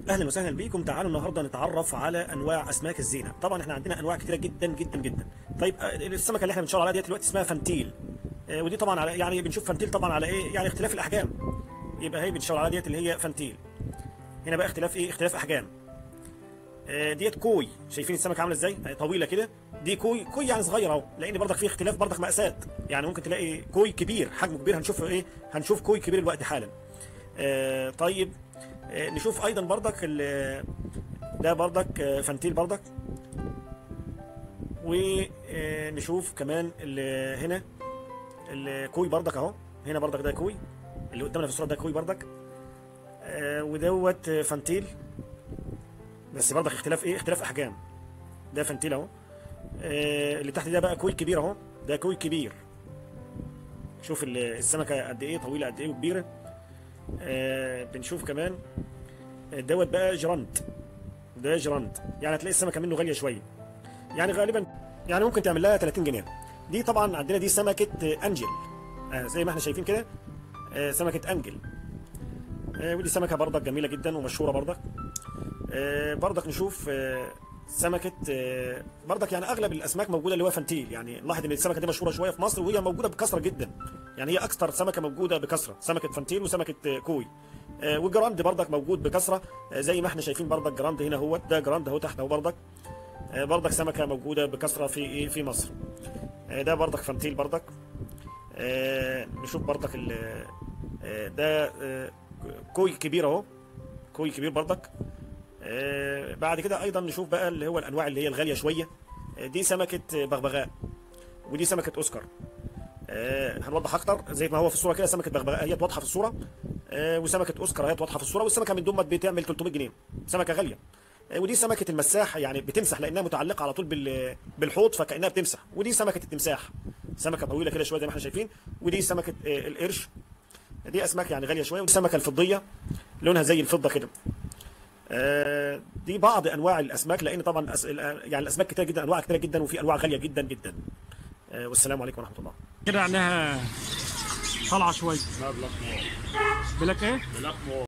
اهلا وسهلا بيكم تعالوا النهارده نتعرف على انواع اسماك الزينه طبعا احنا عندنا انواع كتيره جدا جدا جدا طيب آه، السمكه اللي احنا بنشاور عليها ديت دلوقتي اسمها فانتيل آه، ودي طبعا على يعني بنشوف فانتيل طبعا على ايه يعني اختلاف الاحجام يبقى هي بنشاور عليها ديت اللي هي فانتيل هنا بقى اختلاف ايه اختلاف احجام آه، ديت كوي شايفين السمكه عامله ازاي آه، طويله كده دي كوي كوي يعني صغير اهو لان برضك في اختلاف برضك مقاسات يعني ممكن تلاقي كوي كبير حجمه كبير هنشوف ايه هنشوف كوي كبير الوقت حالا آه، طيب آه، نشوف ايضا برضك ال- ده برضك آه، فانتيل برضك ونشوف كمان ال- هنا الكوي برضك اهو هنا برضك ده كوي اللي قدامنا في الصوره ده كوي برضك آه، ودوت آه، فانتيل بس برضك اختلاف ايه اختلاف احجام ده فانتيل اهو آه، اللي تحت ده بقى كوي كبير اهو ده كوي كبير شوف ال- السمكه قد ايه طويله قد ايه وكبيره آه، بنشوف كمان دوت بقى جرانت ده جرانت يعني هتلاقي السمكه منه غاليه شويه يعني غالبا يعني ممكن تعمل لها 30 جنيه دي طبعا عندنا دي سمكه آه، انجل آه، زي ما احنا شايفين كده آه، سمكه انجل آه، ودي سمكه برضك جميله جدا ومشهوره برضك آه، برضك نشوف آه، سمكه آه، برضك يعني اغلب الاسماك موجوده اللي هو فانتيل يعني نلاحظ ان السمكه دي مشهوره شويه في مصر وهي موجوده بكثره جدا يعني هي اكثر سمكه موجوده بكثره سمكه فانتيل وسمكه آه، كوي آه، والجراند برضك موجود بكثره آه، زي ما احنا شايفين برضك جراند هنا هو ده جراند اهو تحت اهو برضك آه، برضك سمكه موجوده بكثره في ايه في مصر آه، ده برضك فانتيل برضك آه، نشوف برضك ال- آه، ده آه، كوي كبير اهو كوي كبير برضك آه، بعد كده ايضا نشوف بقى اللي هو الانواع اللي هي الغاليه شويه آه، دي سمكه بغبغاء ودي سمكه اوسكار آه، هنوضح اكتر زي ما هو في الصوره كده سمكه بغبغاء هي واضحه في الصوره آه، وسمكه اوسكار هي واضحه في الصوره والسمكه من دمت بتعمل 300 جنيه سمكه غاليه آه، ودي سمكه المساح يعني بتمسح لانها متعلقه على طول بال- بالحوض فكانها بتمسح ودي سمكه التمساح سمكه طويله كده شويه زي ما احنا شايفين ودي سمكه آه، القرش دي اسماك يعني غاليه شويه ودي سمكه الفضيه لونها زي الفضه كده آه، دي بعض انواع الاسماك لان طبعا أس... يعني الاسماك كتير جدا انواع كتير جدا وفي انواع غاليه جدا جدا آه، والسلام عليكم ورحمه الله كده عينها طالعه شويه لا بلاك مور بلاك ايه بلاك مور